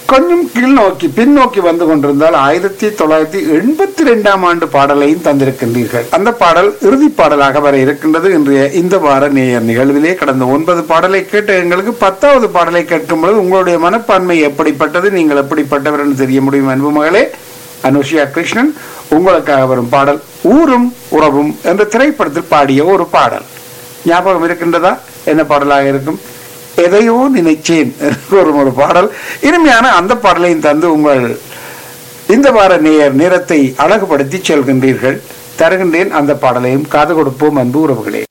கொஞ்சம் கீழ் நோக்கி பின்னோக்கி வந்து கொண்டிருந்தால் ஆயிரத்தி தொள்ளாயிரத்தி எண்பத்தி ரெண்டாம் ஆண்டு பாடலையும் தந்திருக்கின்றீர்கள் அந்த பாடல் இறுதி பாடலாக வர இருக்கின்றது இன்றைய இந்த வார நேயர் நிகழ்விலே கடந்த ஒன்பது பாடலை கேட்ட எங்களுக்கு பத்தாவது பாடலை கேட்கும் பொழுது உங்களுடைய மனப்பான்மை எப்படிப்பட்டது நீங்கள் எப்படிப்பட்டவர் என்று தெரிய முடியும் அன்பு மகளே அனுஷியா கிருஷ்ணன் உங்களுக்காக வரும் பாடல் ஊரும் உறவும் என்ற திரைப்படத்தில் பாடிய ஒரு பாடல் ஞாபகம் இருக்கின்றதா என்ன பாடலாக இருக்கும் எதையோ நினைச்சேன் என்று ஒரு ஒரு பாடல் இனிமையான அந்த பாடலையும் தந்து உங்கள் இந்த வார நேயர் நேரத்தை அழகுபடுத்தி செல்கின்றீர்கள் தருகின்றேன் அந்த பாடலையும் காது கொடுப்போம் அன்பு உறவுகளே